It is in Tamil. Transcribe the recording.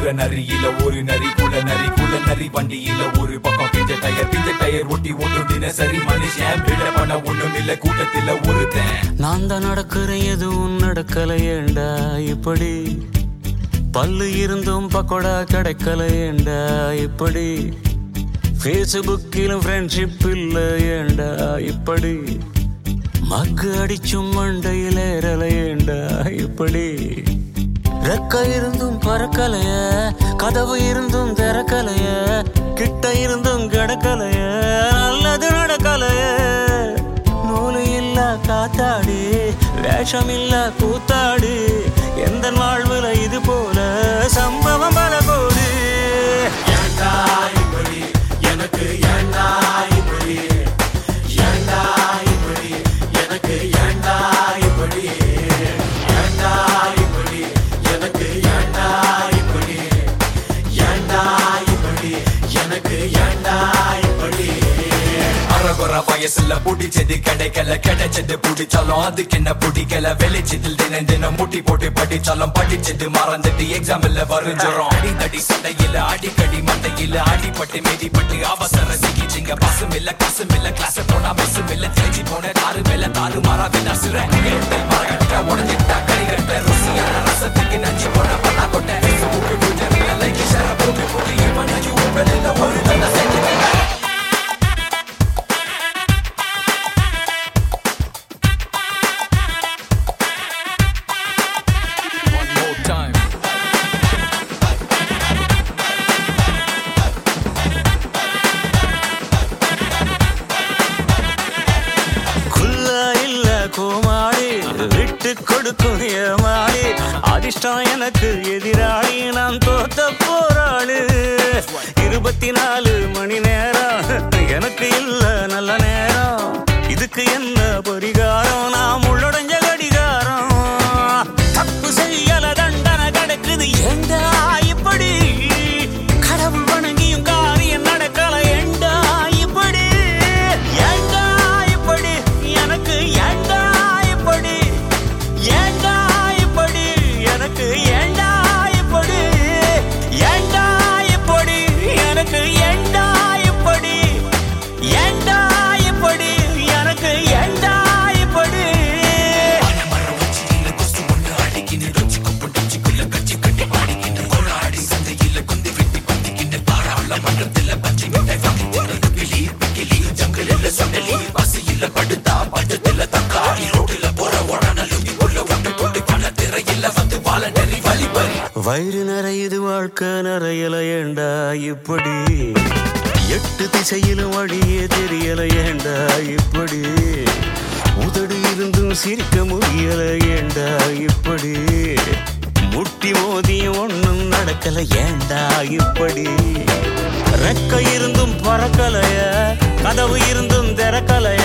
குதிரை நரியில ஒரு நரி குல நரி குல நரி வண்டியில ஒரு பக்கம் பிஞ்ச டயர் பிஞ்ச டயர் ஒட்டி ஓட்டும் தினசரி மனுஷன் விட பண்ண ஒண்ணும் இல்ல கூட்டத்துல ஒருத்தன் நான் தான் நடக்கிறேன் எதுவும் நடக்கலையேண்டா இப்படி பல்லு இருந்தும் பக்கோடா கிடைக்கலையேண்டா இப்படி ஃபேஸ்புக்கிலும் ஃப்ரெண்ட்ஷிப் இல்லையேண்டா இப்படி மக்கு அடிச்சும் மண்டையில் ஏறலையேண்டா இப்படி ரெக்க இருந்தும் பறக்கலைய கதவு இருந்தும் திறக்கலைய கிட்ட இருந்தும் கிடக்கலைய நல்லது நடக்கலைய நூலு இல்ல காத்தாடி வேஷம் இல்ல கூத்தாடி எந்த வாழ்வுல இது போல சம்பவம் பல கோடி அறகுற வயசுல புடிச்சது கிடைக்கல கிடைச்சது புடிச்சாலும் அதுக்கு என்ன பிடிக்கல வெளிச்சத்தில் தினம் தினம் முட்டி போட்டு படிச்சாலும் படிச்சது மறந்துட்டு எக்ஸாம்ல வரைஞ்சிரும் அடித்தடி சண்டையில அடிக்கடி மண்டையில அடிபட்டு மிதிப்பட்டு அவசர சிகிச்சைங்க பசும் இல்ல காசும் இல்ல கிளாஸ் போனா பஸ்ஸும் இல்ல தெரிஞ்சு போன தாறு மேல தாறு மாறா விளாசுற மரகட்ட உடஞ்சிட்டா கரிகட்ட ருசியான ரசத்துக்கு நஞ்சு போன பண்ணா கொட்ட Facebook, Twitter, like, share, போட்டு போட்டு இவனையும் உங்களில் ஒரு தந்த செஞ்சுட்டேன் One more time. குள்ள இல்ல கோமாளி விட்டு கொடுக்கும் ஏமாளி அதிர்ஷ்டம் எனக்கு எதிராளி நான் தோத்த போராளி இருபத்தி நாலு மணி நேரம் எனக்கு இல்ல நல்ல நேரம் இதுக்கு என்ன பரிகாரம் நாம் உள்ளடைஞ்ச கடிகாரம் தப்பு செய்யல தண்டனை கிடைக்குது ஏண்டா இப்படி கடவுள் வணங்கியும் காரியம் நடக்கல ஏண்டா இப்படி ஏண்டா இப்படி எனக்கு ஏண்டா இப்படி ஏண்டா இப்படி எனக்கு ஏண்டா இப்படி ஏண்டா இப்படி எனக்கு ஏண்டா இப்படி ஏண்டா இப்படி எனக்கு ஏண்டா இப்படி வயிறு நிறையுது வாழ்க்கை நிறையல ஏண்டா இப்படி எட்டு திசையிலும் வழியே தெரியல ஏண்டா இப்படி உதடு இருந்தும் சிரிக்க முடியல ஏண்டா இப்படி முட்டி மோதியும் ஒண்ணும் நடக்கல ஏண்டா இப்படி ரெக்க இருந்தும் பறக்கலைய கதவு இருந்தும் திறக்கலைய